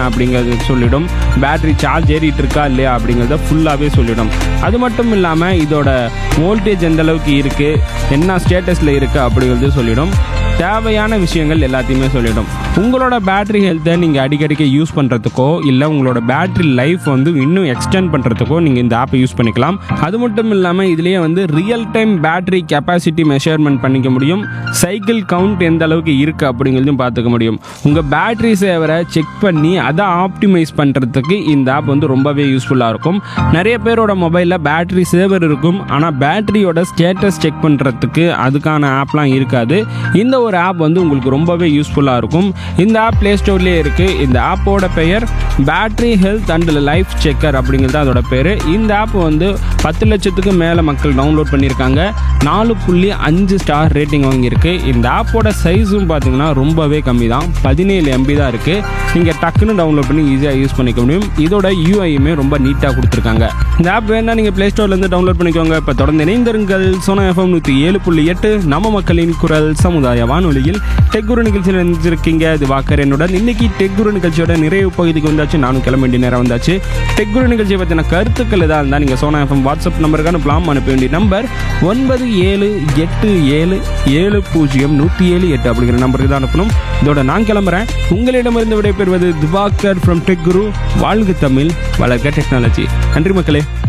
அப்படிங்கிறது சொல்லிடும் battery charge ஏறிட்டு இருக்கா இல்லையா அப்படிங்கிறத ஃபுல்லாகவே சொல்லிடும் அது மட்டும் இல்லாமல் இதோட வோல்டேஜ் எந்த அளவுக்கு இருக்குது என்ன ஸ்டேட்டஸில் இருக்குது அப்படிங்கிறது சொல்லிடும் தேவையான விஷயங்கள் எல்லாத்தையுமே சொல்லிடும் உங்களோட பேட்டரி ஹெல்த்தை நீங்கள் அடிக்கடிக்கு யூஸ் பண்ணுறதுக்கோ இல்லை உங்களோட பேட்டரி லைஃப் வந்து இன்னும் எக்ஸ்டெண்ட் பண்ணுறதுக்கோ நீங்கள் இந்த ஆப்பை யூஸ் பண்ணிக்கலாம் அது மட்டும் இல்லாமல் இதுலேயே வந்து real time battery capacity measurement பண்ணிக்க முடியும் சைக்கிள் கவுண்ட் எந்த அளவுக்கு இருக்குது அப்படிங்கிறதையும் பார்த்துக்க முடியும் உங்கள் பேட்டரி சேவரை செக் பண்ணி அதை ஆப்டிமைஸ் பண்ணுறதுக்கு இந்த ஆப் வந்து ரொம்பவே யூஸ்ஃபுல்லாக இருக்கும் நிறைய பேரோட மொபைலில் பேட்டரி சேவர் இருக்கும் ஆனால் பேட்டரியோட ஸ்டேட்டஸ் செக் பண்ணுறதுக்கு அதுக்கான ஆப்லாம் இருக்காது இந்த ஒரு ஆப் வந்து உங்களுக்கு ரொம்பவே யூஸ்ஃபுல்லாக இருக்கும் இந்த ஆப் ப்ளே ஸ்டோர்லேயே இருக்குது இந்த ஆப்போட பெயர் battery health and life checker அப்படிங்கிறது தான் அதோட பேர் இந்த ஆப் வந்து பத்து லட்சத்துக்கு மேலே மக்கள் டவுன்லோட் பண்ணியிருக்காங்க நாலு புள்ளி அஞ்சு ஸ்டார் ரேட்டிங் வாங்கியிருக்கு இந்த ஆப்போட சைஸும் பார்த்தீங்கன்னா ரொம்பவே கம்மி தான் பதினேழு எம்பி தான் இருக்குது நீங்கள் டக்குன்னு டவுன்லோட் பண்ணி ஈஸியாக யூஸ் பண்ணிக்க முடியும் இதோட யூஐயுமே ரொம்ப நீட்டாக கொடுத்துருக்காங்க இந்த ஆப் வேணா நீங்கள் ப்ளே ஸ்டோர்லேருந்து டவுன்லோட் பண்ணிக்கோங்க இப்போ தொடர்ந்து இணைந்திருங்கள் சோனா எஃப்எம் நூற்றி ஏழு புள்ளி எட்டு நம்ம மக்களின் குரல் சமுதாய வானொலியில் டெக்குரு நிகழ்ச்சியில் இருந்திருக்கீங்க இது வாக்கர் என்னுடன் இன்னைக்கு டெக்குரு நிகழ்ச்சியோட நிறைவு பகுதிக்கு வந்தாச்சு நானும் கிளம்ப வேண்டிய நேரம் வந்தாச்சு டெக்குரு நிகழ்ச்சியை பற்றின கருத்துக்கள் எதாக இருந்தால் நீங்கள் சோனா எஃப்எம் வாட்ஸ்அப் நம்பருக்கு அனுப்பலாம் அனுப்ப வேண்டிய நம்பர் ஒன்பது ஏழு எட்டு ஏழு ஏழு பூஜ்ஜியம் நூற்றி ஏழு எட்டு அப்படிங்கிற நம்பருக்கு தான் அனுப்பணும் இதோட நான் கிளம்புறேன் உங்களிடமிருந்து விடைபெறுவது திவாகர் ஃப்ரம் டெக் குரு வாழ்க தமிழ் வளர்க்க டெக்னாலஜி நன்றி மக்களே